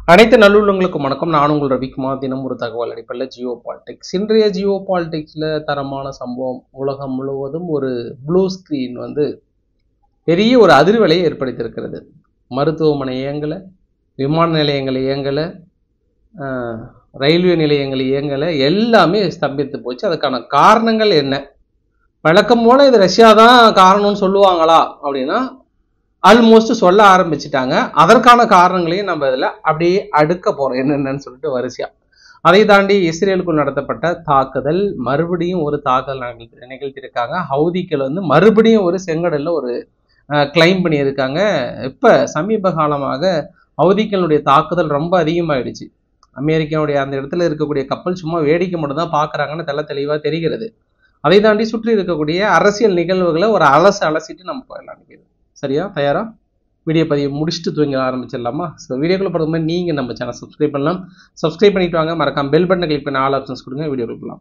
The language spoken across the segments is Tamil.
அனைத்து நல்லுள்ளங்களுக்கும் வணக்கம் நான் உங்கள் ரவிக்குமார் தினம் ஒரு தகவல் அடிப்படையில் ஜியோ பாலிடிக்ஸ் இன்றைய ஜியோ பாலிடிக்ஸில் தரமான சம்பவம் உலகம் முழுவதும் ஒரு ப்ளூ ஸ்க்ரீன் வந்து பெரிய ஒரு அதிர்வலையை ஏற்படுத்தியிருக்கிறது மருத்துவமனை இயங்கலை விமான நிலையங்கள் இயங்கலை ஆஹ், ரயில்வே நிலையங்கள் இயங்கலை எல்லாமே ஸ்தம்பித்து போச்சு அதுக்கான காரணங்கள் என்ன வழக்கம் போல இது ரஷ்யா தான் காரணம்னு சொல்லுவாங்களா அப்படின்னா ஆல்மோஸ்ட் சொல்ல ஆரம்பிச்சிட்டாங்க அதற்கான காரணங்களையும் நம்ம இதில் அப்படியே அடுக்க போகிறோம் என்னென்னு சொல்லிட்டு வரிசையா அதை தாண்டி இஸ்ரேலுக்குள் நடத்தப்பட்ட தாக்குதல் மறுபடியும் ஒரு தாக்குதல் நிகழ்த்தி நிகழ்த்தியிருக்காங்க ஹவுதிக்கள் வந்து மறுபடியும் ஒரு செங்கடல்ல ஒரு கிளைம் பண்ணியிருக்காங்க இப்போ சமீப காலமாக ஹவுதிக்களுடைய தாக்குதல் ரொம்ப அதிகமாயிடுச்சு அமெரிக்காவுடைய அந்த இடத்துல இருக்கக்கூடிய கப்பல் சும்மா வேடிக்கை மட்டும் தான் பார்க்குறாங்கன்னு தெள்ள தெளிவாக தெரிகிறது அதை தாண்டி சுற்றி இருக்கக்கூடிய அரசியல் நிகழ்வுகளை ஒரு அலசு அலசிட்டு நம்ம போயிடலாம் நினைக்கிறேன் சரியா தயாரா வீடியோ பதிவு முடிச்சுட்டு தூங்க ஆரம்பிச்சிடலாமா ஸோ வீடியோக்குள்ள போகிறது மாதிரி நீங்கள் நம்ம சேனல் சப்ஸ்கிரைப் பண்ணலாம் சப்ஸ்கிரைப் பண்ணிட்டு வாங்க மறக்காம பெல் பட்டனை கிளிக் பண்ணி ஆல் ஆப்ஷன்ஸ் கொடுங்க வீடியோ போகலாம்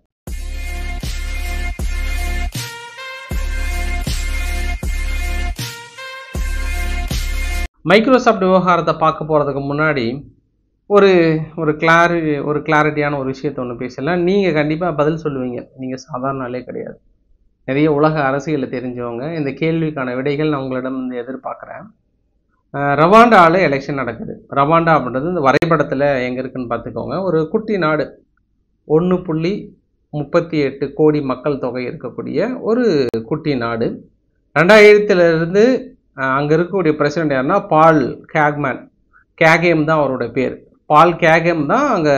மைக்ரோசாஃப்ட் விவகாரத்தை பார்க்க போகிறதுக்கு முன்னாடி ஒரு ஒரு கிளாரி ஒரு கிளாரிட்டியான ஒரு விஷயத்தை ஒன்று பேசலாம் நீங்கள் கண்டிப்பாக பதில் சொல்லுவீங்க நீங்கள் சாதாரண ஆளே கிடையாது நிறைய உலக அரசியலை தெரிஞ்சவங்க இந்த கேள்விக்கான விடைகள் நான் உங்களிடம் வந்து எதிர்பார்க்குறேன் ரவாண்டாவில் எலெக்ஷன் நடக்குது ரவாண்டா அப்படின்றது இந்த வரைபடத்தில் எங்கே இருக்குன்னு பார்த்துக்கோங்க ஒரு குட்டி நாடு ஒன்று புள்ளி முப்பத்தி எட்டு கோடி மக்கள் தொகை இருக்கக்கூடிய ஒரு குட்டி நாடு ரெண்டாயிரத்துலேருந்து அங்கே இருக்கக்கூடிய பிரசிடென்ட் யாருன்னா பால் கேக்மேன் கேகேம் தான் அவரோட பேர் பால் கேகேம் தான் அங்கே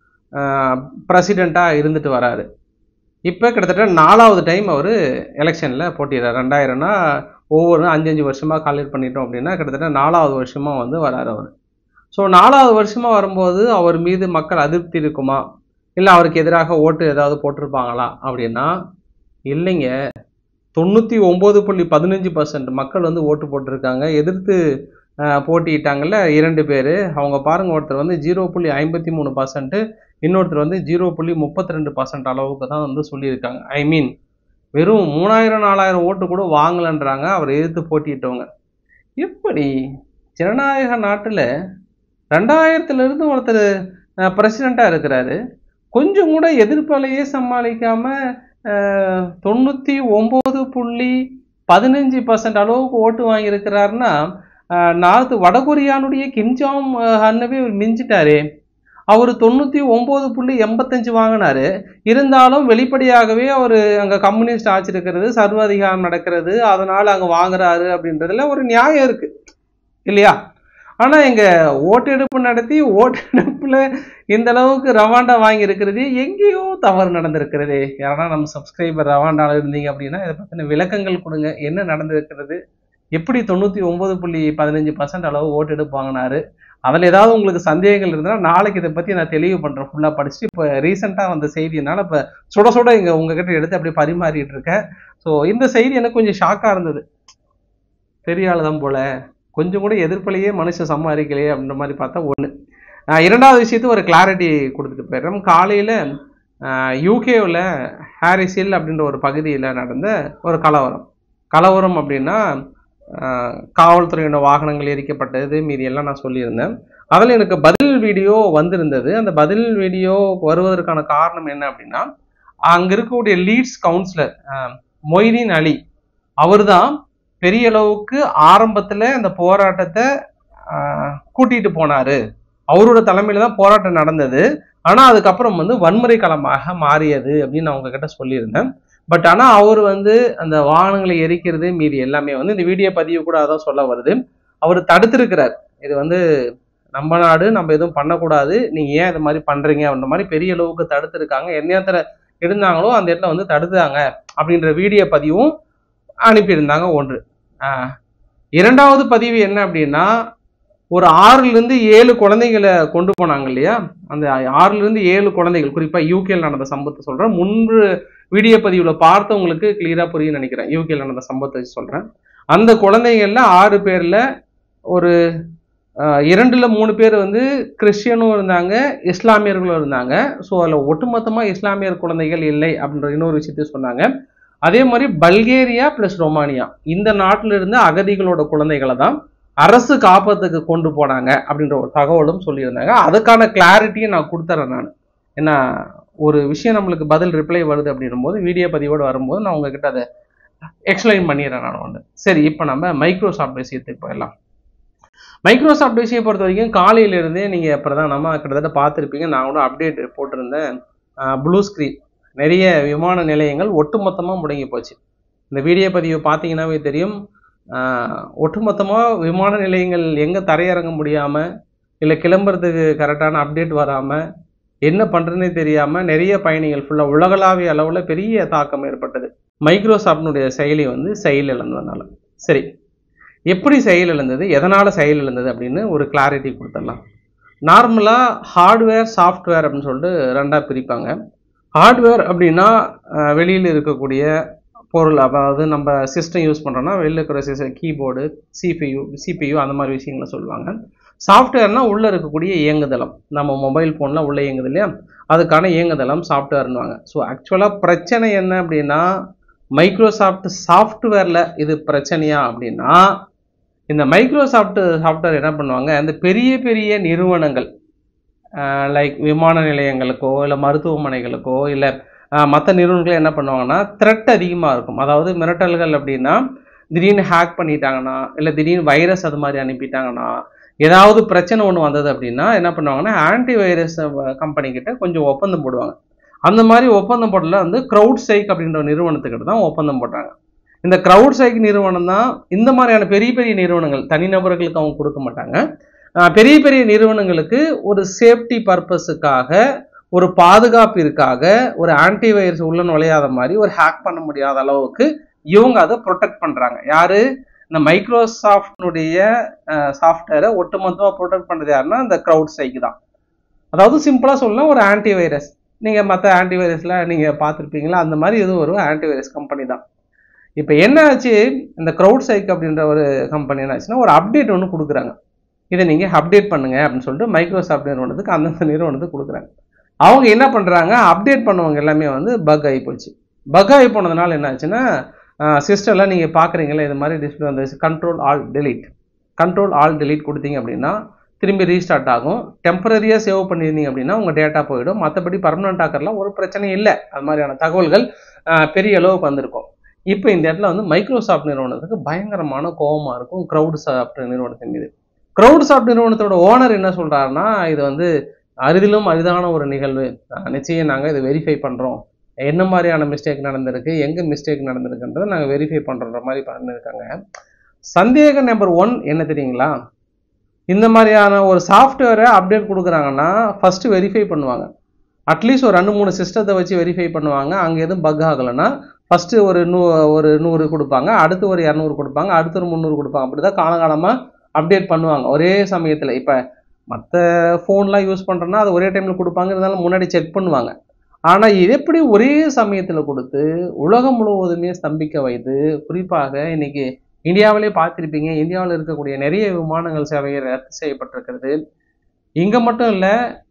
பிரசிடெண்ட்டாக இருந்துட்டு வராரு இப்போ கிட்டத்தட்ட நாலாவது டைம் அவர் எலெக்ஷனில் போட்டிடுறார் ரெண்டாயிரம்னா ஒவ்வொரு அஞ்சு அஞ்சு வருஷமாக கால்குலேட் பண்ணிட்டோம் அப்படின்னா கிட்டத்தட்ட நாலாவது வருஷமாக வந்து வராரு அவர் ஸோ நாலாவது வருஷமாக வரும்போது அவர் மீது மக்கள் அதிருப்தி இருக்குமா இல்லை அவருக்கு எதிராக ஓட்டு ஏதாவது போட்டிருப்பாங்களா அப்படின்னா இல்லைங்க தொண்ணூற்றி ஒம்பது புள்ளி பதினஞ்சு பர்சன்ட் மக்கள் வந்து ஓட்டு போட்டிருக்காங்க எதிர்த்து அஹ், போட்டியிட்டாங்கல்ல இரண்டு பேர் அவங்க பாருங்க ஒருத்தர் வந்து ஜீரோ புள்ளி ஐம்பத்தி மூணு பர்சன்ட்டு இன்னொருத்தர் வந்து ஜீரோ புள்ளி முப்பத்தி ரெண்டு பர்சன்ட் அளவுக்கு தான் வந்து சொல்லியிருக்காங்க ஐ மீன் வெறும் மூணாயிரம் நாலாயிரம் ஓட்டு கூட வாங்கலன்றாங்க அவர் எதிர்த்து போட்டியிட்டவங்க எப்படி ஜனநாயக நாட்டில் ரெண்டாயிரத்துலேருந்து ஒருத்தர் பிரசிடெண்ட்டாக இருக்கிறாரு கொஞ்சம் கூட எதிர்ப்பலையே சமாளிக்காம அஹ், தொண்ணூற்றி ஒம்பது புள்ளி பதினஞ்சு பர்சன்ட் அளவுக்கு ஓட்டு வாங்கியிருக்கிறாருன்னா அஹ், நார்த் வடகொரியானுடைய கிம்ஜாம் ஹன்னவே இவர் மிஞ்சிட்டாரே அவர் தொண்ணூற்றி ஒம்பது புள்ளி எண்பத்தஞ்சு வாங்கினாரு இருந்தாலும் வெளிப்படையாகவே அவர் அங்கே கம்யூனிஸ்ட் ஆட்சி இருக்கிறது சர்வாதிகாரம் நடக்கிறது அதனால் அங்கே வாங்குறாரு அப்படின்றதுல ஒரு நியாயம் இருக்கு இல்லையா ஆனால் இங்கே ஓட்டெடுப்பு நடத்தி ஓட்டெடுப்பில் இந்த அளவுக்கு ரவாண்டா வாங்கி இருக்கிறது எங்கேயோ தவறு நடந்திருக்கிறது யாரா நம்ம சப்ஸ்கிரைபர் ரவாண்டாவில் இருந்தீங்க அப்படின்னா இதை பற்றின விளக்கங்கள் கொடுங்க என்ன நடந்திருக்கிறது எப்படி தொண்ணூற்றி ஒம்பது புள்ளி பதினஞ்சு பர்சன்ட் அளவு ஓட்டெடுப்பு வாங்கினாரு அதில் ஏதாவது உங்களுக்கு சந்தேகங்கள் இருந்தால் நாளைக்கு இதை பற்றி நான் தெளிவு பண்ணுறேன் ஃபுல்லாக படிச்சுட்டு இப்போ ரீசெண்டாக வந்த செய்தினால இப்போ சுட சுட இங்கே உங்ககிட்ட எடுத்து அப்படியே பரிமாறிட்டு இருக்கேன் ஸோ இந்த செய்தி எனக்கு கொஞ்சம் ஷாக்காக இருந்தது பெரிய ஆள் தான் போல கொஞ்சம் கூட எதிர்ப்பிலேயே மனுஷன் சம்பாதிக்கலையே அப்படின்ற மாதிரி பார்த்தா ஒன்று இரண்டாவது விஷயத்துக்கு ஒரு கிளாரிட்டி கொடுத்துட்டு போயிடுறோம் காலையில் யூகேவில் ஹாரிசில் அப்படின்ற ஒரு பகுதியில் நடந்த ஒரு கலவரம் கலவரம் அப்படின்னா ஆஹ், காவல்துறையோட வாகனங்கள் எரிக்கப்பட்டது மீதி எல்லாம் நான் சொல்லியிருந்தேன் அதில் எனக்கு பதில் வீடியோ வந்திருந்தது அந்த பதில் வீடியோ வருவதற்கான காரணம் என்ன அப்படின்னா அங்கே இருக்கக்கூடிய லீட்ஸ் கவுன்சிலர் மொய்தீன் அலி அவர்தான் பெரிய அளவுக்கு ஆரம்பத்தில் இந்த போராட்டத்தை ஆஹ், கூட்டிட்டு போனாரு அவரோட தலைமையில தான் போராட்டம் நடந்தது ஆனால் அதுக்கப்புறம் வந்து வன்முறை களமாக மாறியது அப்படின்னு நான் உங்ககிட்ட சொல்லியிருந்தேன் பட் ஆனால் அவர் வந்து அந்த வாகனங்களை எரிக்கிறது மீதி எல்லாமே வந்து இந்த வீடியோ பதிவு கூட அதான் சொல்ல வருது அவர் தடுத்திருக்கிறார் இது வந்து நம்ம நாடு நம்ம எதுவும் பண்ணக்கூடாது நீங்க ஏன் இது மாதிரி பண்றீங்க அப்படின்ற மாதிரி பெரிய அளவுக்கு தடுத்திருக்காங்க எந்த இடத்துல இருந்தாங்களோ அந்த இடத்துல வந்து தடுத்தாங்க அப்படின்ற வீடியோ பதிவும் அனுப்பியிருந்தாங்க ஒன்று ஆஹ் இரண்டாவது பதிவு என்ன அப்படின்னா ஒரு ஆறுல இருந்து ஏழு குழந்தைகளை கொண்டு போனாங்க இல்லையா அந்த ஆறுல இருந்து ஏழு குழந்தைகள் குறிப்பா யூகேல நடந்த சம்பவத்தை சொல்றேன் முன்பு வீடியோ பதிவுல பார்த்தவங்களுக்கு கிளியரா புரியும் நினைக்கிறேன் யூகேல நடந்த சம்பவத்தை வச்சு சொல்றேன் அந்த குழந்தைகள்ல ஆறு பேர்ல ஒரு ஆஹ், இரண்டுல மூணு பேர் வந்து கிறிஸ்டியனும் இருந்தாங்க இஸ்லாமியர்களும் இருந்தாங்க ஸோ அதில் ஒட்டுமொத்தமா இஸ்லாமியர் குழந்தைகள் இல்லை அப்படின்ற இன்னொரு விஷயத்தையும் சொன்னாங்க அதே மாதிரி பல்கேரியா பிளஸ் ரொமானியா இந்த நாட்டில இருந்து அகதிகளோட குழந்தைகளை தான் அரசு காப்பகத்துக்கு கொண்டு போனாங்க அப்படின்ற ஒரு தகவலும் சொல்லியிருந்தாங்க அதுக்கான கிளாரிட்டியை நான் கொடுத்துறேன் நான் ஏன்னா ஒரு விஷயம் நம்மளுக்கு பதில் ரிப்ளை வருது அப்படின்னும் போது வீடியோ பதிவோடு வரும்போது நான் உங்ககிட்ட அதை எக்ஸ்பிளைன் பண்ணிடுறேன் நான் ஒன்று சரி இப்போ நம்ம மைக்ரோசாஃப்ட் விஷயத்துக்கு போயிடலாம் மைக்ரோசாஃப்ட் விஷயம் பொறுத்த வரைக்கும் காலையிலேருந்தே நீங்கள் பிரதானமாக கிட்டத்தட்ட பார்த்துருப்பீங்க நான் கூட அப்டேட் போட்டிருந்தேன் ப்ளூ ஸ்க்ரீன் நிறைய விமான நிலையங்கள் ஒட்டுமொத்தமாக முடங்கி போச்சு இந்த வீடியோ பதிவு பார்த்தீங்கன்னாவே தெரியும் ஒட்டுமொத்தமாக விமான நிலையங்கள் எங்கே தரையிறங்க முடியாமல் இல்லை கிளம்புறதுக்கு கரெக்டான அப்டேட் வராமல் என்ன பண்ணுறதுனே தெரியாமல் நிறைய பயணிகள் ஃபுல்லாக உலகளாவிய அளவில் பெரிய தாக்கம் ஏற்பட்டது மைக்ரோசாஃப்டினுடைய செயலி வந்து செயல் இழந்ததுனால சரி எப்படி செயல் இழந்தது எதனால் செயல் இழந்தது அப்படின்னு ஒரு கிளாரிட்டி கொடுத்துடலாம் நார்மலாக ஹார்ட்வேர் சாஃப்ட்வேர் அப்படின்னு சொல்லிட்டு ரெண்டாக பிரிப்பாங்க ஹார்ட்வேர் அப்படின்னா அஹ், வெளியில் இருக்கக்கூடிய பொருள் அதாவது நம்ம சிஸ்டம் யூஸ் பண்ணுறோன்னா வெளியில் இருக்கிற சிஸ்டம் கீபோர்டு சிபியு சிபியு அந்த மாதிரி விஷயங்களை சொல்லுவாங்க சாஃப்ட்வேர்னா உள்ளே இருக்கக்கூடிய இயங்குதளம் நம்ம மொபைல் ஃபோனில் உள்ள இயங்குது இல்லையா அதுக்கான இயங்குதளம் சாஃப்ட்வேர்னுவாங்க ஸோ ஆக்சுவலாக பிரச்சனை என்ன அப்படின்னா மைக்ரோசாஃப்ட் சாஃப்ட்வேரில் இது பிரச்சனையா அப்படின்னா இந்த மைக்ரோசாஃப்ட் சாஃப்ட்வேர் என்ன பண்ணுவாங்க இந்த பெரிய பெரிய நிறுவனங்கள் லைக் விமான நிலையங்களுக்கோ இல்லை மருத்துவமனைகளுக்கோ இல்லை மற்ற நிறுவனங்கள் என்ன பண்ணுவாங்கன்னா த்ரெட் அதிகமாக இருக்கும் அதாவது மிரட்டல்கள் அப்படின்னா திடீர்னு ஹேக் பண்ணிட்டாங்கன்னா இல்லை திடீர்னு வைரஸ் அது மாதிரி அனுப்பிட்டாங்கன்னா ஏதாவது பிரச்சனை ஒன்று வந்தது அப்படின்னா என்ன பண்ணுவாங்கன்னா ஆன்டி வைரஸ் கம்பெனி கிட்ட கொஞ்சம் ஒப்பந்தம் போடுவாங்க அந்த மாதிரி ஒப்பந்தம் போடல வந்து க்ரௌட் சைக் அப்படின்ற ஒரு நிறுவனத்துக்கிட்ட தான் ஒப்பந்தம் போடுறாங்க இந்த க்ரௌட் சைக் நிறுவனம் தான் இந்த மாதிரியான பெரிய பெரிய நிறுவனங்கள் தனிநபர்களுக்கு அவங்க கொடுக்க மாட்டாங்க ஆஹ் பெரிய பெரிய நிறுவனங்களுக்கு ஒரு சேஃப்டி பர்பஸுக்காக ஒரு பாதுகாப்பிற்காக ஒரு ஆன்டி வைரஸ் உள்ள நுழையாத மாதிரி ஒரு ஹேக் பண்ண முடியாத அளவுக்கு இவங்க அதை ப்ரொடெக்ட் பண்றாங்க யாரு இந்த மைக்ரோசாஃப்டினுடைய சாஃப்ட்வேரை ஒட்டுமொத்தமாக ப்ரொடெக்ட் பண்ணுறது யாருன்னா இந்த க்ரௌட் சைக்கு தான் அதாவது சிம்பிளாக சொல்லலாம் ஒரு ஆன்டி வைரஸ் நீங்கள் மற்ற ஆன்டி வைரஸ்லாம் நீங்கள் பார்த்துருப்பீங்களா அந்த மாதிரி இது ஒரு ஆன்டி வைரஸ் கம்பெனி தான் இப்போ என்ன ஆச்சு இந்த க்ரௌட் சைக் அப்படின்ற ஒரு கம்பெனி என்ன ஆச்சுன்னா ஒரு அப்டேட் ஒன்று கொடுக்குறாங்க இதை நீங்கள் அப்டேட் பண்ணுங்க அப்படின்னு சொல்லிட்டு மைக்ரோசாஃப்ட் நிறுவனத்துக்கு அந்தந்த நிறுவனத்துக்கு கொடுக்குறாங்க அவங்க என்ன பண்ணுறாங்க அப்டேட் பண்ணவங்க எல்லாமே வந்து பக் ஆகி போச்சு பக் ஆகி போனதுனால என்ன ஆச்சுன்னா சிஸ்டமில் நீங்கள் பார்க்குறீங்களா இது மாதிரி டிஸ்பிளே வந்து control all delete control all delete கொடுத்தீங்க அப்படின்னா திரும்பி ரீஸ்டார்ட் ஆகும் டெம்பரரியாக சேவ் பண்ணியிருந்தீங்க அப்படின்னா உங்கள் டேட்டா போயிடும் மற்றபடி பர்மனெண்ட் ஆக்கர்லாம் ஒரு பிரச்சனையும் இல்லை அது மாதிரியான தகவல்கள் ஆஹ், பெரிய அளவுக்கு வந்திருக்கும் இப்போ இந்த இடத்துல வந்து மைக்ரோசாஃப்ட் நிறுவனத்துக்கு பயங்கரமான கோபமாக இருக்கும் க்ரௌட் சாஃப்ட் நிறுவனத்தின் மீது க்ரௌட் சாஃப்ட் நிறுவனத்தோட ஓனர் என்ன சொல்கிறாருன்னா இது வந்து அரிதிலும் அரிதான ஒரு நிகழ்வு ஆஹ், நிச்சயம் நாங்கள் இதை வெரிஃபை பண்ணுறோம் என்ன மாதிரியான மிஸ்டேக் நடந்திருக்கு எங்கே மிஸ்டேக் நடந்திருக்குன்றதை நாங்கள் வெரிஃபை பண்ணுறோன்ற மாதிரி பண்ணியிருக்காங்க சந்தேக நம்பர் ஒன் என்ன தெரியுங்களா இந்த மாதிரியான ஒரு சாஃப்ட்வேரை அப்டேட் கொடுக்குறாங்கன்னா ஃபஸ்ட்டு வெரிஃபை பண்ணுவாங்க அட்லீஸ்ட் ஒரு ரெண்டு மூணு சிஸ்டத்தை வச்சு வெரிஃபை பண்ணுவாங்க அங்கே எதுவும் பக் ஆகலைன்னா ஃபஸ்ட்டு ஒரு நூ ஒரு நூறு கொடுப்பாங்க அடுத்து ஒரு இரநூறு கொடுப்பாங்க அடுத்து ஒரு முந்நூறு கொடுப்பாங்க அப்படி தான் காலகாலமாக அப்டேட் பண்ணுவாங்க ஒரே சமயத்தில் இப்போ மற்ற ஃபோன்லாம் யூஸ் பண்ணுறோன்னா அது ஒரே டைமில் கொடுப்பாங்க இருந்தாலும் முன்னாடி செக் பண்ணுவாங்க ஆனால் இது எப்படி ஒரே சமயத்தில் கொடுத்து உலகம் முழுவதுமே ஸ்தம்பிக்க வைத்து குறிப்பாக இன்னைக்கு இந்தியாவிலே பார்த்துருப்பீங்க இந்தியாவில் இருக்கக்கூடிய நிறைய விமானங்கள் சேவையை ரத்து செய்யப்பட்டிருக்கிறது இங்கே மட்டும் இல்லை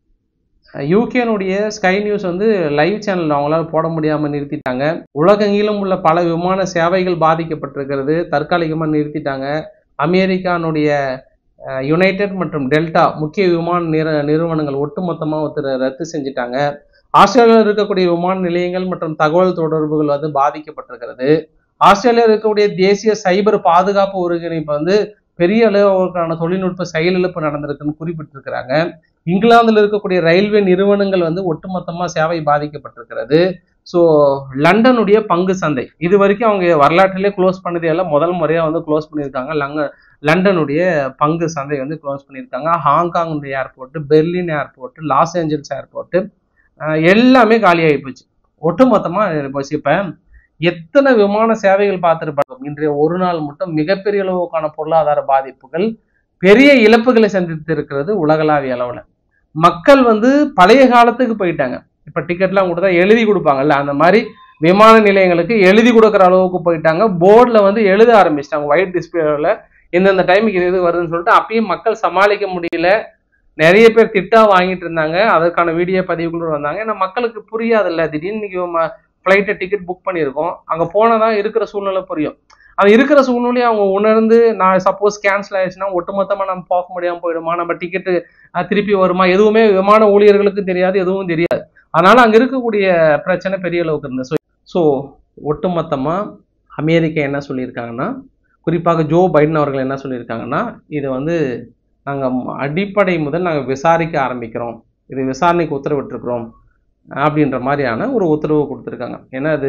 யூகேனுடைய ஸ்கை நியூஸ் வந்து லைவ் சேனல் அவங்களால போட முடியாமல் நிறுத்திட்டாங்க உலகெங்கிலும் உள்ள பல விமான சேவைகள் பாதிக்கப்பட்டிருக்கிறது தற்காலிகமாக நிறுத்திட்டாங்க அமெரிக்கானுடைய யுனைடெட் மற்றும் டெல்டா முக்கிய விமான நிற நிறுவனங்கள் ஒட்டுமொத்தமாக ஒருத்தர் ரத்து செஞ்சுட்டாங்க ஆஸ்திரேலியாவில் இருக்கக்கூடிய விமான நிலையங்கள் மற்றும் தகவல் தொடர்புகள் வந்து பாதிக்கப்பட்டிருக்கிறது ஆஸ்திரேலியாவில் இருக்கக்கூடிய தேசிய சைபர் பாதுகாப்பு ஒருங்கிணைப்பு வந்து பெரிய அளவுக்கான தொழில்நுட்ப செயலிழப்பு நடந்திருக்குன்னு குறிப்பிட்டிருக்கிறாங்க இங்கிலாந்தில் இருக்கக்கூடிய ரயில்வே நிறுவனங்கள் வந்து ஒட்டுமொத்தமாக சேவை பாதிக்கப்பட்டிருக்கிறது ஸோ லண்டனுடைய பங்கு சந்தை இது வரைக்கும் அவங்க வரலாற்றிலே க்ளோஸ் பண்ணதே எல்லாம் முதல் முறையாக வந்து க்ளோஸ் பண்ணியிருக்காங்க லங்க லண்டனுடைய பங்கு சந்தை வந்து க்ளோஸ் பண்ணியிருக்காங்க ஹாங்காங்குடைய airport Berlin airport Los Angeles airport எல்லாமே காலியாகி போச்சு ஒட்டுமொத்தமாக போச்சு இப்போ எத்தனை விமான சேவைகள் பார்த்துருப்பாங்க இன்றைய ஒரு நாள் மட்டும் மிகப்பெரிய அளவுக்கான பொருளாதார பாதிப்புகள் பெரிய இழப்புகளை சந்தித்து இருக்கிறது உலகளாவிய அளவில் மக்கள் வந்து பழைய காலத்துக்கு போயிட்டாங்க இப்போ டிக்கெட்லாம் கொடுத்தா எழுதி கொடுப்பாங்கல்ல அந்த மாதிரி விமான நிலையங்களுக்கு எழுதி கொடுக்குற அளவுக்கு போயிட்டாங்க போர்டில் வந்து எழுத ஆரம்பிச்சிட்டாங்க ஒயிட் டிஸ்பிளேவில் எந்தெந்த டைமுக்கு இது இது வருதுன்னு சொல்லிட்டு அப்பயும் மக்கள் சமாளிக்க முடியல நிறைய பேர் திட்டா வாங்கிட்டு இருந்தாங்க அதற்கான வீடியோ பதிவுகளும் வந்தாங்க ஏன்னா மக்களுக்கு புரியாதுல்ல திடீர்னு இன்னைக்கு ஃப்ளைட்டை டிக்கெட் புக் பண்ணியிருக்கோம் அங்கே போனால் தான் இருக்கிற சூழ்நிலை புரியும் அது இருக்கிற சூழ்நிலையை அவங்க உணர்ந்து நான் சப்போஸ் கேன்சல் ஆயிடுச்சுன்னா ஒட்டுமொத்தமாக நம்ம போக முடியாமல் போயிடுமா நம்ம டிக்கெட்டு திருப்பி வருமா எதுவுமே விமான ஊழியர்களுக்கு தெரியாது எதுவும் தெரியாது அதனால அங்கே இருக்கக்கூடிய பிரச்சனை பெரிய அளவுக்கு இருந்தது ஸோ ஸோ ஒட்டுமொத்தமாக அமெரிக்கா என்ன சொல்லியிருக்காங்கன்னா குறிப்பாக ஜோ பைடன் அவர்கள் என்ன சொல்லியிருக்காங்கன்னா இது வந்து நாங்கள் அடிப்படை முதல் நாங்கள் விசாரிக்க ஆரம்பிக்கிறோம் இது விசாரணைக்கு உத்தரவிட்டிருக்கிறோம் அப்படின்ற மாதிரியான ஒரு உத்தரவு கொடுத்துருக்காங்க ஏன்னா அது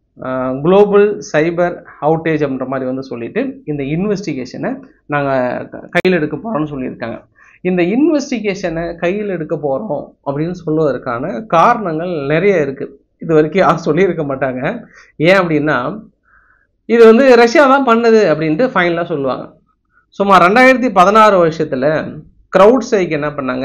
குளோபல் சைபர் அவுட்டேஜ் அப்படின்ற மாதிரி வந்து சொல்லிட்டு இந்த இன்வெஸ்டிகேஷனை நாங்கள் கையில் எடுக்க போகிறோம்னு சொல்லியிருக்காங்க இந்த இன்வெஸ்டிகேஷனை கையில் எடுக்க போகிறோம் அப்படின்னு சொல்லுவதற்கான காரணங்கள் நிறைய இருக்குது இது வரைக்கும் யாரும் சொல்லியிருக்க மாட்டாங்க ஏன் அப்படின்னா இது வந்து ரஷ்யா தான் பண்ணுது அப்படின்ட்டு ஃபைனலாக சொல்லுவாங்க சுமார் ரெண்டாயிரத்தி பதினாறு வருஷத்தில் க்ரௌட் சைக்கு என்ன பண்ணாங்க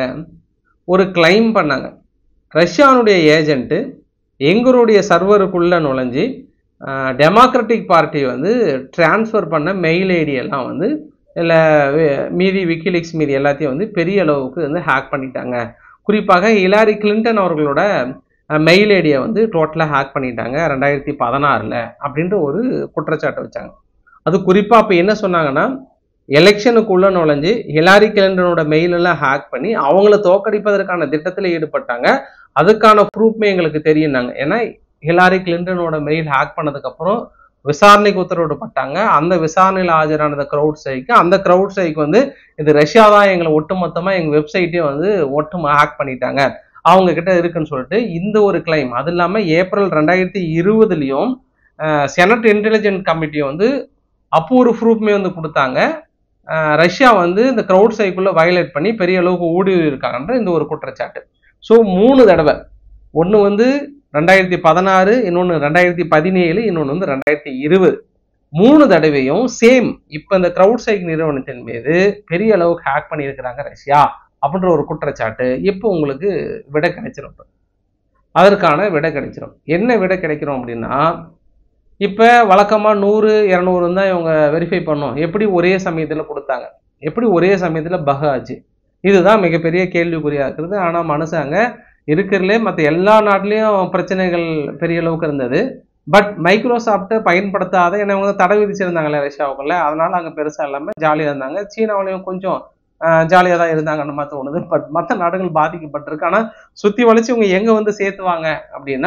ஒரு கிளைம் பண்ணாங்க ரஷ்யானுடைய ஏஜென்ட்டு எங்களுடைய சர்வருக்குள்ளே நுழைஞ்சு டெமோக்ராட்டிக் பார்ட்டி வந்து டிரான்ஸ்ஃபர் பண்ண மெயில் ஐடியெல்லாம் வந்து இல்லை மீதி விக்கிலீக்ஸ் மீதி எல்லாத்தையும் வந்து பெரிய அளவுக்கு வந்து ஹேக் பண்ணிட்டாங்க குறிப்பாக ஹிலாரி கிளின்டன் அவர்களோட மெயில் ஐடியை வந்து டோட்டலாக ஹேக் பண்ணிட்டாங்க ரெண்டாயிரத்தி பதினாறில் அப்படின்ற ஒரு குற்றச்சாட்டை வச்சாங்க அது குறிப்பாக அப்போ என்ன சொன்னாங்கன்னா எலெக்ஷனுக்குள்ளே நுழைஞ்சு ஹிலாரி கிளின்டனோட மெயிலெல்லாம் ஹேக் பண்ணி அவங்கள தோக்கடிப்பதற்கான திட்டத்தில் ஈடுபட்டாங்க அதுக்கான ப்ரூஃப்மே எங்களுக்கு தெரியும்னாங்க ஏன்னா ஹிலாரி கிளின்டனோட மெயில் ஹேக் பண்ணதுக்கப்புறம் விசாரணைக்கு உத்தரவிடப்பட்டாங்க அந்த விசாரணையில் ஆஜரானது க்ரௌட் சைக்கு அந்த க்ரௌட் சைக்கு வந்து இது ரஷ்யா தான் எங்களை ஒட்டுமொத்தமாக எங்கள் வெப்சைட்டே வந்து ஒட்டு ஹேக் பண்ணிட்டாங்க அவங்க கிட்ட இருக்குன்னு சொல்லிட்டு இந்த ஒரு கிளைம் அது இல்லாமல் ஏப்ரல் ரெண்டாயிரத்தி இருபதுலையும் செனட் இன்டெலிஜென்ட் கமிட்டி வந்து அப்போ ஒரு ப்ரூஃப்மே வந்து கொடுத்தாங்க ரஷ்யா வந்து இந்த க்ரௌட் சைக்குள்ளே வயலேட் பண்ணி பெரிய அளவுக்கு ஊடுருவி இருக்காங்கன்ற இந்த ஒரு குற்றச்சாட்டு ஸோ மூணு தடவை ஒன்று வந்து ரெண்டாயிரத்தி பதினாறு இன்னொன்று ரெண்டாயிரத்தி பதினேழு இன்னொன்று வந்து ரெண்டாயிரத்தி இருபது மூணு தடவையும் சேம் இப்போ இந்த க்ரௌட் சைக் நிறுவனத்தின் மீது பெரிய அளவுக்கு ஹேக் பண்ணியிருக்கிறாங்க ரஷ்யா அப்படின்ற ஒரு குற்றச்சாட்டு இப்போ உங்களுக்கு விடை கிடைச்சிரும் அதற்கான விடை கிடைச்சிரும் என்ன விடை கிடைக்கிறோம் அப்படின்னா இப்போ வழக்கமாக நூறு இரநூறு தான் இவங்க வெரிஃபை பண்ணோம் எப்படி ஒரே சமயத்தில் கொடுத்தாங்க எப்படி ஒரே சமயத்தில் பக ஆச்சு இதுதான் மிகப்பெரிய கேள்விக்குறியாக இருக்கிறது ஆனால் மனுஷாங்க இருக்கிறதுலே மற்ற எல்லா நாட்டிலையும் பிரச்சனைகள் பெரிய அளவுக்கு இருந்தது பட் மைக்ரோசாஃப்ட்டை பயன்படுத்தாத ஏன்னா இவங்க தடை விதிச்சிருந்தாங்களே ரஷ்யாவுக்குள்ள அதனால அங்கே பெருசாக இல்லாமல் ஜாலியாக இருந்தாங்க சீனாவிலையும் கொஞ்சம் ஜாலியாக தான் இருந்தாங்கன்னு மாதிரி தோணுது பட் மற்ற நாடுகள் பாதிக்கப்பட்டிருக்கு ஆனால் சுற்றி வளைச்சு இவங்க எங்கே வந்து சேர்த்துவாங்க அப்படின்னா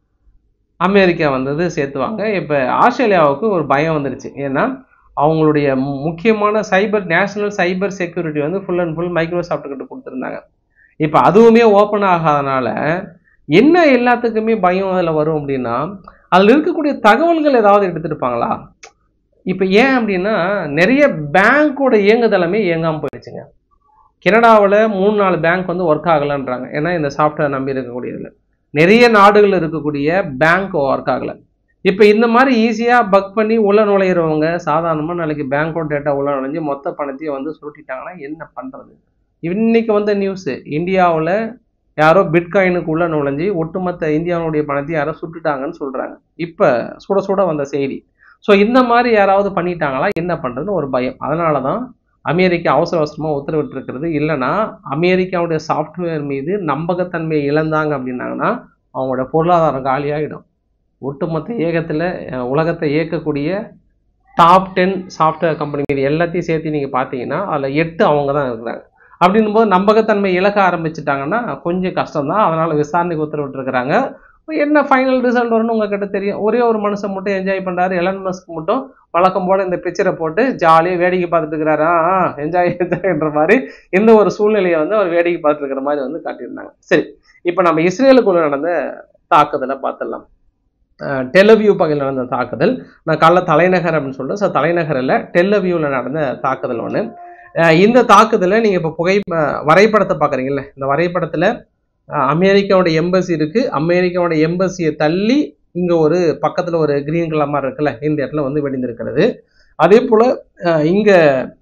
அமெரிக்கா வந்தது சேர்த்துவாங்க இப்போ ஆஸ்திரேலியாவுக்கு ஒரு பயம் வந்துருச்சு ஏன்னா அவங்களுடைய முக்கியமான சைபர் நேஷனல் சைபர் செக்யூரிட்டி வந்து ஃபுல் அண்ட் ஃபுல் மைக்ரோசாஃப்ட் கிட்ட கொடுத்துருந்தாங்க இப்போ அதுவுமே ஓப்பன் ஆகாதனால என்ன எல்லாத்துக்குமே பயம் அதில் வரும் அப்படின்னா அதில் இருக்கக்கூடிய தகவல்கள் ஏதாவது எடுத்துருப்பாங்களா இப்போ ஏன் அப்படின்னா நிறைய பேங்க்கோட இயங்குதளமே இயங்காமல் போயிடுச்சுங்க கனடாவில் மூணு நாலு பேங்க் வந்து ஒர்க் ஆகலைன்றாங்க ஏன்னா இந்த சாஃப்ட்வேர் நம்பி இருக்கக்கூடியதில் நிறைய நாடுகளில் இருக்கக்கூடிய பேங்க் ஒர்க் ஆகலை இப்போ இந்த மாதிரி ஈஸியாக பக் பண்ணி உள்ள நுழையிறவங்க சாதாரணமாக நாளைக்கு பேங்க்கோட டேட்டா உள்ள நுழைஞ்சு மொத்த பணத்தையும் வந்து சுருட்டிட்டாங்கன்னா என்ன பண்ணுறது இன்னைக்கு வந்த நியூஸு இந்தியாவில் யாரோ பிட்காயினுக்கு உள்ள நுழைஞ்சு ஒட்டுமொத்த இந்தியாவுடைய பணத்தை யாரோ சுட்டுட்டாங்கன்னு சொல்கிறாங்க இப்போ சுட சுட வந்த செய்தி ஸோ இந்த மாதிரி யாராவது பண்ணிட்டாங்களா என்ன பண்ணுறதுன்னு ஒரு பயம் அதனால தான் அமெரிக்கா அவசர அவசரமாக உத்தரவிட்டிருக்கிறது இல்லைன்னா அமெரிக்காவுடைய சாஃப்ட்வேர் மீது நம்பகத்தன்மையை இழந்தாங்க அப்படின்னாங்கன்னா அவங்களோட பொருளாதாரம் காலியாகிடும் ஒட்டுமொத்த ஏகத்தில் உலகத்தை இயக்கக்கூடிய டாப் டென் சாஃப்ட்வேர் கம்பெனி மீது எல்லாத்தையும் சேர்த்து நீங்கள் பார்த்தீங்கன்னா அதில் எட்டு அவங்க தான் இருக்கிறாங்க அப்படின்னும் போது நம்பகத்தன்மை இழக்க ஆரம்பிச்சிட்டாங்கன்னா கொஞ்சம் கஷ்டம் தான் அதனால் விசாரணைக்கு உத்தரவிட்டிருக்கிறாங்க என்ன ஃபைனல் ரிசல்ட் வரும்னு உங்ககிட்ட தெரியும் ஒரே ஒரு மனுஷன் மட்டும் என்ஜாய் பண்ணுறாரு எலன் மஸ்க் மட்டும் வழக்கம் போல் இந்த பிக்சரை போட்டு ஜாலியாக வேடிக்கை பார்த்துட்டு இருக்கிறாரு ஆ என்ஜாய் என்ஜாய்ன்ற மாதிரி இந்த ஒரு சூழ்நிலையை வந்து அவர் வேடிக்கை பார்த்துட்டு இருக்கிற மாதிரி வந்து காட்டியிருந்தாங்க சரி இப்போ நம்ம இஸ்ரேலுக்குள்ள நடந்த தாக்குதலை பார்த்துடலாம் டெல்லவியூ பகுதியில் நடந்த தாக்குதல் நான் காலைல தலைநகர் அப்படின்னு சொல்லிட்டு ஸோ தலைநகரில் டெல்லவியூவில் நடந்த தாக்குதல் ஒன்று இந்த தாக்குதலை நீங்கள் இப்போ புகை வரைபடத்தை பார்க்குறீங்கல்ல இந்த வரைபடத்தில் அமெரிக்காவோட எம்பசி இருக்குது அமெரிக்காவோட எம்பசியை தள்ளி இங்கே ஒரு பக்கத்தில் ஒரு கிரீன் கலர் மாதிரி இருக்குல்ல இந்த இடத்துல வந்து வெடிந்திருக்கிறது அதே போல் இங்கே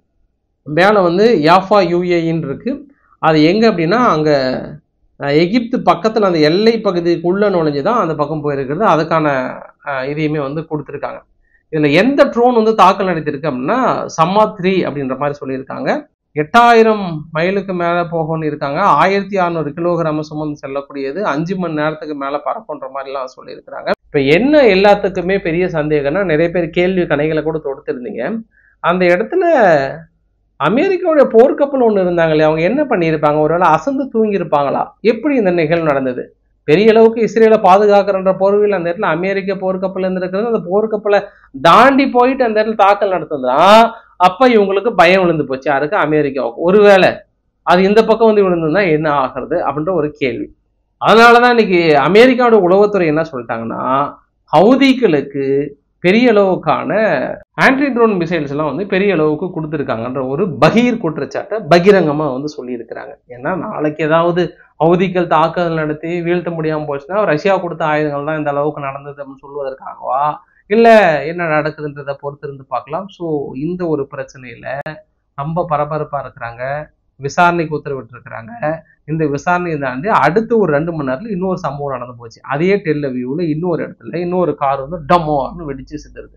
மேலே வந்து யாஃபா யூஏஇன்னு இருக்குது அது எங்கே அப்படின்னா அங்கே எகிப்து பக்கத்தில் அந்த எல்லை பகுதிக்குள்ளே நுழைஞ்சு தான் அந்த பக்கம் போயிருக்கிறது அதுக்கான இதையுமே வந்து கொடுத்துருக்காங்க இதில் எந்த ட்ரோன் வந்து தாக்கல் நடத்திருக்கு அப்படின்னா சம்மா த்ரீ அப்படின்ற மாதிரி சொல்லியிருக்காங்க எட்டாயிரம் மைலுக்கு மேலே போகணும்னு இருக்காங்க ஆயிரத்தி அறநூறு கிலோகிராம் சுமந்து செல்லக்கூடியது அஞ்சு மணி நேரத்துக்கு மேலே பறக்குன்ற மாதிரிலாம் சொல்லியிருக்கிறாங்க இப்போ என்ன எல்லாத்துக்குமே பெரிய சந்தேகம்னா நிறைய பேர் கேள்வி கணைகளை கூட தொடுத்திருந்தீங்க அந்த இடத்துல அமெரிக்காவுடைய போர்க்கப்பல் ஒன்று இருந்தாங்களே அவங்க என்ன பண்ணியிருப்பாங்க ஒருவேளை அசந்து தூங்கியிருப்பாங்களா எப்படி இந்த நிகழ்வு நடந்தது பெரிய அளவுக்கு இஸ்ரேலை பாதுகாக்கிறன்ற போர்வில் அந்த இடத்துல அமெரிக்க போர்க்கப்பல் இருந்திருக்கிறது அந்த போர்க்கப்பலை தாண்டி போயிட்டு அந்த இடத்துல தாக்கல் நடத்துனா அப்ப இவங்களுக்கு பயம் விழுந்து போச்சு யாருக்கு அமெரிக்காவுக்கு ஒருவேளை அது இந்த பக்கம் வந்து விழுந்ததுன்னா என்ன ஆகிறது அப்படின்ற ஒரு கேள்வி அதனாலதான் இன்னைக்கு அமெரிக்காவோட உளவுத்துறை என்ன சொல்லிட்டாங்கன்னா ஹவுதிகளுக்கு பெரிய அளவுக்கான ஆன்டி ட்ரோன் மிசைல்ஸ் எல்லாம் வந்து பெரிய அளவுக்கு கொடுத்துருக்காங்கன்ற ஒரு பகீர் குற்றச்சாட்டை பகிரங்கமா வந்து சொல்லியிருக்கிறாங்க ஏன்னா நாளைக்கு ஏதாவது ஹவுதிகள் தாக்குதல் நடத்தி வீழ்த்த முடியாம போச்சுன்னா ரஷ்யா கொடுத்த ஆயுதங்கள் தான் இந்த அளவுக்கு நடந்தது அப்படின்னு சொல்வதற்காகவா இல்ல என்ன நடக்குதுன்றதை பொறுத்து இருந்து பார்க்கலாம் ஸோ இந்த ஒரு பிரச்சனையில ரொம்ப பரபரப்பா இருக்கிறாங்க விசாரணைக்கு உத்தரவிட்டு இருக்கிறாங்க இந்த விசாரணையை தாண்டி அடுத்த ஒரு ரெண்டு மணி நேரத்துல இன்னொரு சம்பவம் நடந்து போச்சு அதே டெல்ல வியூல இன்னொரு இடத்துல இன்னொரு கார் வந்து டமோர்னு வெடிச்சு சிதறுது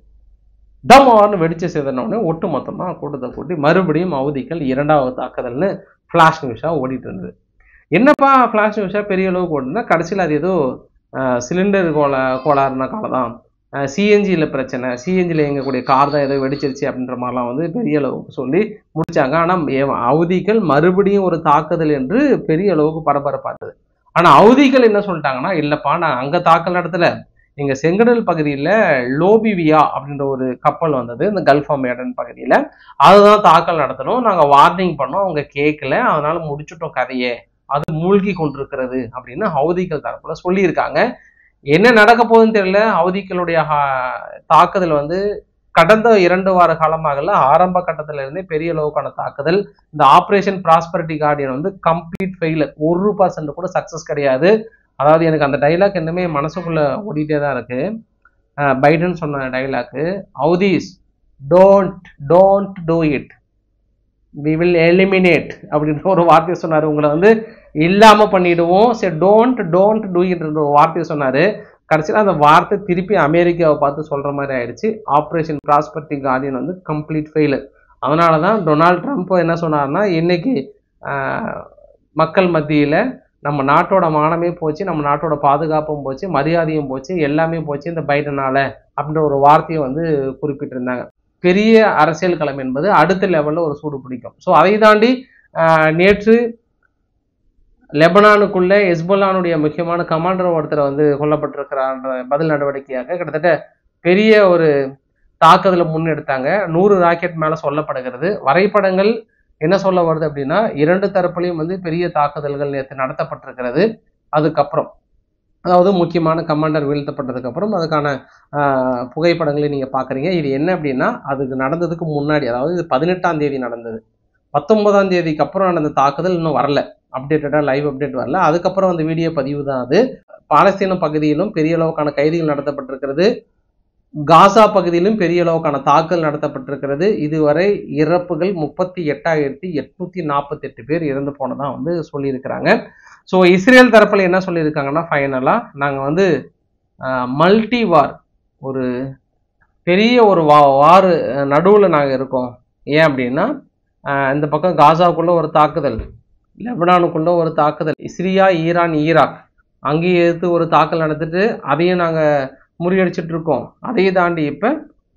டமோர்னு வெடிச்சு சிதறின உடனே ஒட்டு மொத்தமா கூட்டத்தை கூட்டி மறுபடியும் அவதிகள் இரண்டாவது தாக்குதல்னு ஃபிளாஷ் நியூஸா ஓடிட்டு இருந்தது என்னப்பா ஃபிளாஷ் நியூஸா பெரிய அளவுக்கு ஓடுனா கடைசியில் அது ஏதோ சிலிண்டர் கோல கோளாறுன காலம் தான் சிஎன்ஜியில் பிரச்சனை சிஎன்ஜியில் இயங்கக்கூடிய கார் தான் ஏதோ வெடிச்சிருச்சு அப்படின்ற மாதிரிலாம் வந்து பெரிய அளவுக்கு சொல்லி முடிச்சாங்க ஆனால் அவதிகள் மறுபடியும் ஒரு தாக்குதல் என்று பெரிய அளவுக்கு பரபரப்பாத்தது ஆனால் அவதிகள் என்ன சொல்லிட்டாங்கன்னா இல்லைப்பா நான் அங்கே தாக்கல் நடத்தல எங்கள் செங்கடல் பகுதியில் லோபிவியா அப்படின்ற ஒரு கப்பல் வந்தது இந்த கல்ஃப் மேடன் பகுதியில் அதுதான் தாக்கல் நடத்தணும் நாங்கள் வார்னிங் பண்ணோம் அவங்க கேட்கல அதனால முடிச்சுட்டோம் கதையை அது மூழ்கி கொண்டிருக்கிறது அப்படின்னு ஹவுதிகள் தரப்புல சொல்லியிருக்காங்க என்ன நடக்க போகுதுன்னு தெரியல ஹவுதிகளுடைய தாக்குதல் வந்து கடந்த இரண்டு வார காலமாகல ஆரம்ப கட்டத்துல இருந்தே பெரிய அளவுக்கான தாக்குதல் இந்த ஆபரேஷன் ப்ராஸ்பரிட்டி கார்டியன் வந்து கம்ப்ளீட் ஃபெயிலர் ஒரு பர்சன்ட் கூட சக்சஸ் கிடையாது அதாவது எனக்கு அந்த டைலாக் இன்னுமே மனசுக்குள்ள ஓடிட்டே தான் இருக்கு பைடன் சொன்ன dialogue Houthis don't don't do it we will eliminate அப்படின்ற ஒரு வார்த்தையை சொன்னார் உங்களை வந்து இல்லாமல் பண்ணிடுவோம் சரி டோன்ட் டோன்ட் டூ இட்ன்ற ஒரு வார்த்தையை சொன்னார் கடைசியில் அந்த வார்த்தை திருப்பி அமெரிக்காவை பார்த்து சொல்கிற மாதிரி ஆயிடுச்சு ஆப்ரேஷன் ப்ராஸ்பர்ட்டி கார்டியன் வந்து கம்ப்ளீட் ஃபெயிலர் அதனால தான் டொனால்ட் ட்ரம்ப் என்ன சொன்னார்னா இன்னைக்கு மக்கள் மத்தியில் நம்ம நாட்டோட மானமே போச்சு நம்ம நாட்டோட பாதுகாப்பும் போச்சு மரியாதையும் போச்சு எல்லாமே போச்சு இந்த பைடனால அப்படின்ற ஒரு வார்த்தையை வந்து குறிப்பிட்டிருந்தாங்க பெரிய அரசியல் களம் என்பது அடுத்த லெவலில் ஒரு சூடு பிடிக்கும் ஸோ அதை தாண்டி நேற்று லெபனானுக்குள்ள எஸ்புல்லானுடைய முக்கியமான கமாண்டர் ஒருத்தர் வந்து கொல்லப்பட்டிருக்கிறான்ற பதில் நடவடிக்கையாக கிட்டத்தட்ட பெரிய ஒரு தாக்குதலை முன்னெடுத்தாங்க நூறு ராக்கெட் மேலே சொல்லப்படுகிறது வரைபடங்கள் என்ன சொல்ல வருது அப்படின்னா இரண்டு தரப்புலையும் வந்து பெரிய தாக்குதல்கள் நேற்று நடத்தப்பட்டிருக்கிறது அதுக்கப்புறம் அதாவது முக்கியமான கமாண்டர் வீழ்த்தப்பட்டதுக்கு அப்புறம் அதுக்கான புகைப்படங்களை நீங்க பாக்குறீங்க இது என்ன அப்படின்னா அதுக்கு நடந்ததுக்கு முன்னாடி அதாவது இது பதினெட்டாம் தேதி நடந்தது பத்தொன்பதாம் தேதிக்கு அப்புறம் நடந்த தாக்குதல் இன்னும் வரல அப்டேட்டடா லைவ் அப்டேட் வரல அதுக்கப்புறம் அந்த வீடியோ பதிவு தான் அது பாலஸ்தீன பகுதியிலும் பெரிய அளவுக்கான கைதிகள் நடத்தப்பட்டிருக்கிறது காசா பகுதியிலும் பெரிய அளவுக்கான தாக்கல் நடத்தப்பட்டிருக்கிறது இதுவரை இறப்புகள் முப்பத்தி எட்டாயிரத்தி எட்நூத்தி நாற்பத்தி எட்டு பேர் இறந்து போனதா வந்து சொல்லியிருக்கிறாங்க ஸோ இஸ்ரேல் தரப்பில் என்ன சொல்லியிருக்காங்கன்னா ஃபைனலாக நாங்கள் வந்து மல்டி வார் ஒரு பெரிய ஒரு வா வார் நடுவில் நாங்கள் இருக்கோம் ஏன் அப்படின்னா இந்த பக்கம் காசாவுக்குள்ள ஒரு தாக்குதல் லெபனானுக்குள்ள ஒரு தாக்குதல் சிரியா ஈரான் ஈராக் அங்கேயே எடுத்து ஒரு தாக்கல் நடத்திட்டு அதையும் நாங்கள் முறியடிச்சிட்டு இருக்கோம் அதையும் தாண்டி இப்போ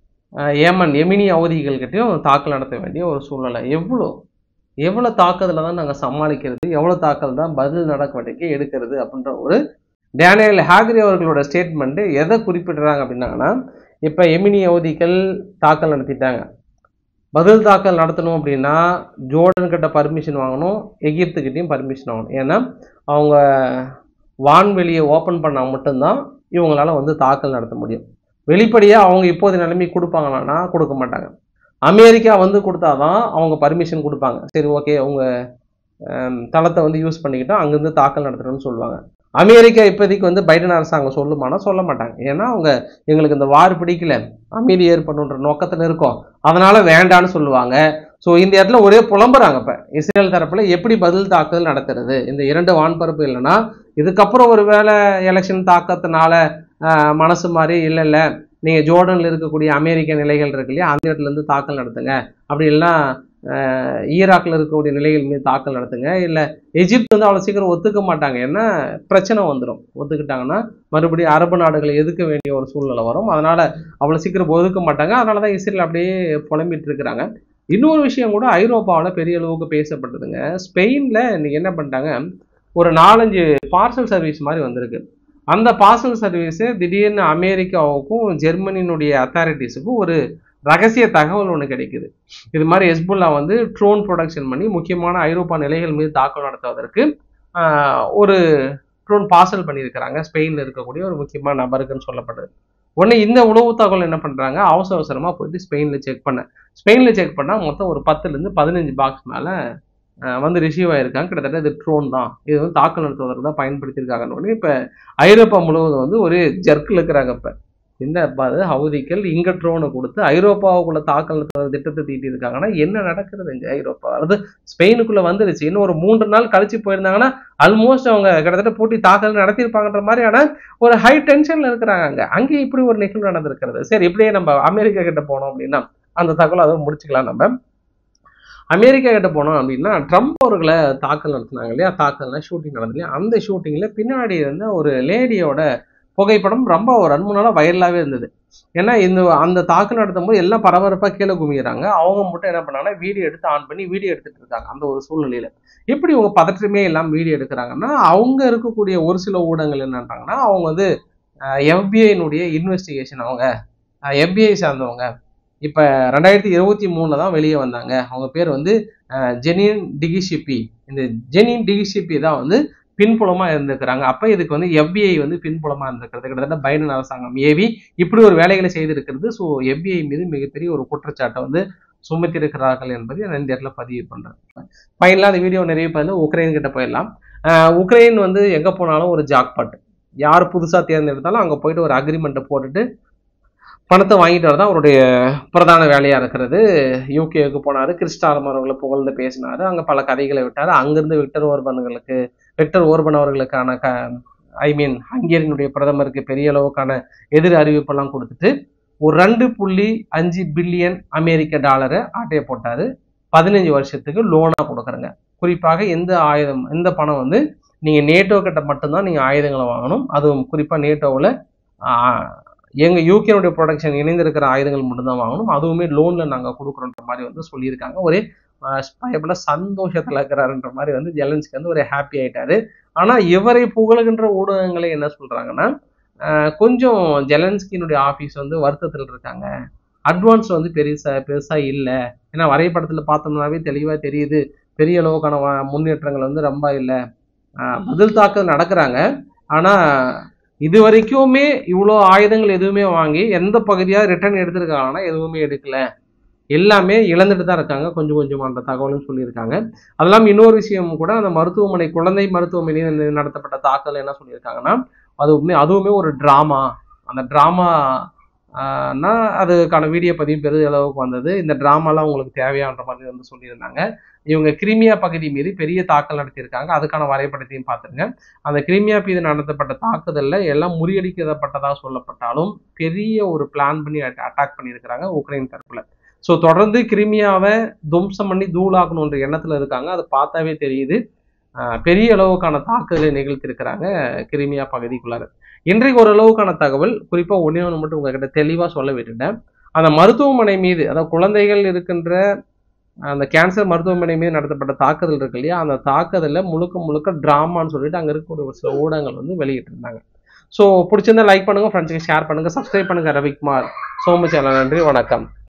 ஏமன் எமினி அவதிகள்கிட்டையும் தாக்கல் நடத்த வேண்டிய ஒரு சூழ்நிலை எவ்வளோ எவ்வளோ தாக்குதலை தான் நாங்கள் சமாளிக்கிறது எவ்வளோ தாக்கல் தான் பதில் நடவடிக்கை எடுக்கிறது அப்படின்ற ஒரு டேனியல் ஹாக்ரி அவர்களோட ஸ்டேட்மெண்ட்டு எதை குறிப்பிடுறாங்க அப்படின்னாங்கன்னா இப்போ எமினி அவதிகள் தாக்கல் நடத்திட்டாங்க பதில் தாக்கல் நடத்தணும் அப்படின்னா ஜோர்டன் கிட்ட பர்மிஷன் வாங்கணும் எகிப்துக்கிட்டையும் பர்மிஷன் வாங்கணும் ஏன்னா அவங்க வான்வெளியை ஓப்பன் பண்ணால் மட்டும்தான் இவங்களால வந்து தாக்கல் நடத்த முடியும் வெளிப்படையாக அவங்க இப்போது நிலைமை கொடுப்பாங்களான்னா கொடுக்க மாட்டாங்க அமெரிக்கா வந்து கொடுத்தாதான் அவங்க பர்மிஷன் கொடுப்பாங்க சரி ஓகே அவங்க தளத்தை வந்து யூஸ் பண்ணிக்கிட்டோம் அங்கேருந்து தாக்கல் நடத்துகிறோன்னு சொல்லுவாங்க அமெரிக்கா இப்போதைக்கு வந்து பைடன் அரசாங்கம் சொல்லுமானா சொல்ல மாட்டாங்க ஏன்னா அவங்க எங்களுக்கு இந்த வார் பிடிக்கல அமைதி ஏற்படுன்ற நோக்கத்தில் இருக்கோம் அதனால வேண்டான்னு சொல்லுவாங்க ஸோ இந்த இடத்துல ஒரே புலம்புறாங்க இப்போ இஸ்ரேல் தரப்புல எப்படி பதில் தாக்குதல் நடத்துறது இந்த இரண்டு வான்பரப்பு இல்லைன்னா இதுக்கப்புறம் ஒரு வேளை எலெக்ஷன் தாக்கத்தினால மனசு மாதிரி இல்லை இல்லை நீங்கள் ஜோர்டனில் இருக்கக்கூடிய அமெரிக்க நிலைகள் இருக்கு இல்லையா அந்த இடத்துல இருந்து தாக்கல் நடத்துங்க அப்படி இல்லைன்னா அஹ், ஈராக்ல இருக்கக்கூடிய நிலைகள் மீது தாக்கல் நடத்துங்க இல்லை எஜிப்த் வந்து அவ்வளோ சீக்கிரம் ஒத்துக்க மாட்டாங்க ஏன்னா பிரச்சனை வந்துடும் ஒத்துக்கிட்டாங்கன்னா மறுபடியும் அரபு நாடுகளை எதுக்க வேண்டிய ஒரு சூழ்நிலை வரும் அதனால அவ்வளோ சீக்கிரம் ஒதுக்க மாட்டாங்க அதனால தான் இஸ்ரேல் அப்படியே புலம்பிட்டு இருக்கிறாங்க இன்னொரு விஷயம் கூட ஐரோப்பாவில் பெரிய அளவுக்கு பேசப்பட்டதுங்க ஸ்பெயினில் இன்னைக்கு என்ன பண்ணிட்டாங்க ஒரு நாலஞ்சு பார்சல் சர்வீஸ் மாதிரி வந்திருக்கு அந்த பார்சல் சர்வீஸு திடீர்னு அமெரிக்காவுக்கும் ஜெர்மனியினுடைய அத்தாரிட்டிஸுக்கும் ஒரு ரகசிய தகவல் ஒன்று கிடைக்குது இது மாதிரி ஹெஸ்புல்லா வந்து ட்ரோன் ப்ரொடக்ஷன் பண்ணி முக்கியமான ஐரோப்பா நிலைகள் மீது தாக்குதல் நடத்துவதற்கு ஆஹ், ஒரு ட்ரோன் பார்சல் பண்ணியிருக்கிறாங்க ஸ்பெயினில் இருக்கக்கூடிய ஒரு முக்கியமான நபருக்குன்னு சொல்லப்படுது உடனே இந்த உளவு தகவல் என்ன பண்ணுறாங்க அவசர அவசரமாக போயிட்டு ஸ்பெயினில் செக் பண்ண ஸ்பெயினில் செக் பண்ணால் மொத்தம் ஒரு பத்துலேருந்து பதினஞ்சு பாக்ஸ் மேலே வந்து ரிசீவ் ஆயிருக்காங்க கிட்டத்தட்ட இது ட்ரோன் தான் இது வந்து தாக்கல் நடத்துவதற்கு தான் பயன்படுத்தியிருக்காங்கன்னு உடனே இப்போ ஐரோப்பா முழுவதும் வந்து ஒரு ஜர்க்கில் இருக்கிறாங்க இப்போ இந்த பாரு ஹவுதிகள் இங்க ட்ரோனை கொடுத்து ஐரோப்பாவுக்குள்ள தாக்கல் நடத்துற திட்டத்தை தீட்டி இருக்காங்கன்னா என்ன நடக்குது இங்க ஐரோப்பா அதாவது ஸ்பெயினுக்குள்ள வந்துருச்சு இன்னும் ஒரு மூன்று நாள் கழிச்சு போயிருந்தாங்கன்னா ஆல்மோஸ்ட் அவங்க கிட்டத்தட்ட போட்டி தாக்கல் நடத்தியிருப்பாங்கன்ற மாதிரியான ஒரு ஹை டென்ஷன்ல இருக்கிறாங்க அங்க அங்கே இப்படி ஒரு நிகழ்வு நடந்திருக்கிறது சரி இப்படியே நம்ம அமெரிக்கா கிட்ட போனோம் அப்படின்னா அந்த தகவலை அதை முடிச்சுக்கலாம் நம்ம அமெரிக்கா கிட்ட போனோம் அப்படின்னா ட்ரம்ப் அவர்களை தாக்கல் நடத்தினாங்க இல்லையா தாக்கல்னா ஷூட்டிங் நடந்தது இல்லையா அந்த ஷூட்டிங்ல பின்னாடி இருந்த ஒரு லேடியோட புகைப்படம் ரொம்ப ஒரு ரெண்டு மூணு நாளாக வைரலாகவே இருந்தது ஏன்னா இந்த அந்த தாக்கல் நடத்தும் போது எல்லாம் பரபரப்பாக கீழே குமிக்கிறாங்க அவங்க மட்டும் என்ன பண்ணாங்கன்னா வீடியோ எடுத்து ஆன் பண்ணி வீடியோ எடுத்துட்டு இருக்காங்க அந்த ஒரு சூழ்நிலையில எப்படி இவங்க பதற்றமே இல்லாமல் வீடியோ எடுக்கிறாங்கன்னா அவங்க இருக்கக்கூடிய ஒரு சில ஊடகங்கள் என்னன்றாங்கன்னா அவங்க வந்து எஃபிஐனுடைய இன்வெஸ்டிகேஷன் அவங்க எஃபிஐ சார்ந்தவங்க இப்போ ரெண்டாயிரத்தி இருபத்தி மூணில் தான் வெளியே வந்தாங்க அவங்க பேர் வந்து அஹ், ஜெனின் டிகிஷிப்பி இந்த ஜெனின் டிகிஷிப்பி தான் வந்து பின்புலமாக இருந்திருக்கிறாங்க அப்போ இதுக்கு வந்து எஃபிஐ வந்து பின்புலமாக இருந்திருக்கிறது கிட்டத்தட்ட பைடன் அரசாங்கம் ஏவி இப்படி ஒரு வேலைகளை செய்திருக்கிறது ஸோ எஃபிஐ மீது மிகப்பெரிய ஒரு குற்றச்சாட்டை வந்து சுமத்திருக்கிறார்கள் என்பதை நான் இந்த இடத்துல பதிவு பண்ணுறேன் ஃபைனலாக அந்த வீடியோ நிறைய பேர் வந்து உக்ரைன் கிட்ட போயிடலாம் அஹ், உக்ரைன் வந்து எங்கே போனாலும் ஒரு ஜாக்பாட் யார் புதுசாக தேர்ந்தெடுத்தாலும் அங்கே போயிட்டு ஒரு அக்ரிமெண்ட்டை போட்டுட்டு பணத்தை வாங்கிட்டு வரதான் அவருடைய பிரதான வேலையாக இருக்கிறது யூகேவுக்கு போனார் கிறிஸ்டாலம் அவர்களை புகழ்ந்து பேசினார் அங்கே பல கதைகளை விட்டார் அங்கிருந்து விக்டர் ஓர்பன்களுக்கு விக்டர் ஓர்பன் அவர்களுக்கான க ஐ மீன் ஹங்கேரியனுடைய பிரதமருக்கு பெரிய அளவுக்கான எதிர் அறிவிப்பெல்லாம் கொடுத்துட்டு ஒரு ரெண்டு புள்ளி அஞ்சு பில்லியன் அமெரிக்க டாலரை ஆட்டையை போட்டார் பதினஞ்சு வருஷத்துக்கு லோனாக கொடுக்குறங்க குறிப்பாக எந்த ஆயுதம் இந்த பணம் வந்து நீங்கள் நேட்டோ கிட்ட மட்டும்தான் நீங்கள் ஆயுதங்களை வாங்கணும் அதுவும் குறிப்பாக நேட்டோவில் எங்கள் யூகேனுடைய ப்ரொடக்ஷன் இணைந்திருக்கிற ஆயுதங்கள் மட்டும்தான் வாங்கணும் அதுவுமே லோனில் நாங்கள் கொடுக்குறோன்ற மாதிரி வந்து சொல்லியிருக்காங்க ஒரே பயப்பட சந்தோஷத்தில் இருக்கிறாருன்ற மாதிரி வந்து ஜெலன்ஸ்க்கு வந்து ஒரு ஹாப்பி ஆயிட்டாரு ஆனால் இவரை புகழுகின்ற ஊடகங்களை என்ன சொல்கிறாங்கன்னா கொஞ்சம் ஜெலன்ஸ்கினுடைய ஆஃபீஸ் வந்து வருத்தத்தில் இருக்காங்க அட்வான்ஸ் வந்து பெருசா பெருசாக இல்லை ஏன்னா வரைபடத்தில் பார்த்தோம்னாவே தெளிவாக தெரியுது பெரிய அளவுக்கான வ- முன்னேற்றங்கள் வந்து ரொம்ப இல்லை பதில் தாக்குதல் நடக்கிறாங்க ஆனால் இது வரைக்குமே இவ்வளோ ஆயுதங்கள் எதுவுமே வாங்கி எந்த பகுதியாக ரிட்டர்ன் எடுத்திருக்காங்கன்னா எதுவுமே எடுக்கல எல்லாமே இழந்துட்டு தான் இருக்காங்க கொஞ்சம் கொஞ்சமான்ற தகவலும் சொல்லியிருக்காங்க அதெல்லாம் இன்னொரு விஷயம் கூட அந்த மருத்துவமனை குழந்தை மருத்துவமனையில் நடத்தப்பட்ட தாக்கல் என்ன சொல்லியிருக்காங்கன்னா அதுவுமே அதுவுமே ஒரு ட்ராமா அந்த ட்ராமா னா அதுக்கான வீடியோ பதிவு பெரிய அளவுக்கு வந்தது இந்த ட்ராமாலாம் உங்களுக்கு தேவையான்ற மாதிரி வந்து சொல்லியிருந்தாங்க இவங்க கிரிமியா பகுதி மீது பெரிய தாக்கல் நடத்தியிருக்காங்க அதுக்கான வரைபடத்தையும் பார்த்துருங்க அந்த கிரிமியா மீது நடத்தப்பட்ட தாக்குதலில் எல்லாம் முறியடிக்கப்பட்டதாக சொல்லப்பட்டாலும் பெரிய ஒரு பிளான் பண்ணி அட்டாக் பண்ணியிருக்கிறாங்க உக்ரைன் தரப்புல ஸோ தொடர்ந்து கிரிமியாவை துவம்சம் பண்ணி தூளாக்கணுன்ற எண்ணத்தில் இருக்காங்க அது பார்த்தாவே தெரியுது ஆஹ் பெரிய அளவுக்கான தாக்குதலை நிகழ்த்தியிருக்கிறாங்க கிரிமியா பகுதிக்குள்ளார இன்றைக்கு ஓரளவுக்கான தகவல் குறிப்பாக ஒன்றே ஒன்று மட்டும் உங்ககிட்ட தெளிவாக சொல்ல விட்டுட்டேன் அந்த மருத்துவமனை மீது அதாவது குழந்தைகள் இருக்கின்ற அந்த கேன்சர் மருத்துவமனை மீது நடத்தப்பட்ட தாக்குதல் இருக்கு இல்லையா அந்த தாக்குதலில் முழுக்க முழுக்க ட்ராமான்னு சொல்லிட்டு அங்கே இருக்கக்கூடிய ஒரு சில ஊடகங்கள் வந்து வெளியிட்டிருந்தாங்க ஸோ பிடிச்சிருந்தா லைக் பண்ணுங்க ஃப்ரெண்ட்ஸுக்கு ஷேர் பண்ணுங்க சப்ஸ்கிரைப் பண்ணுங்க ரவிக்குமார் சோமு சேனல் நன்றி வணக்கம்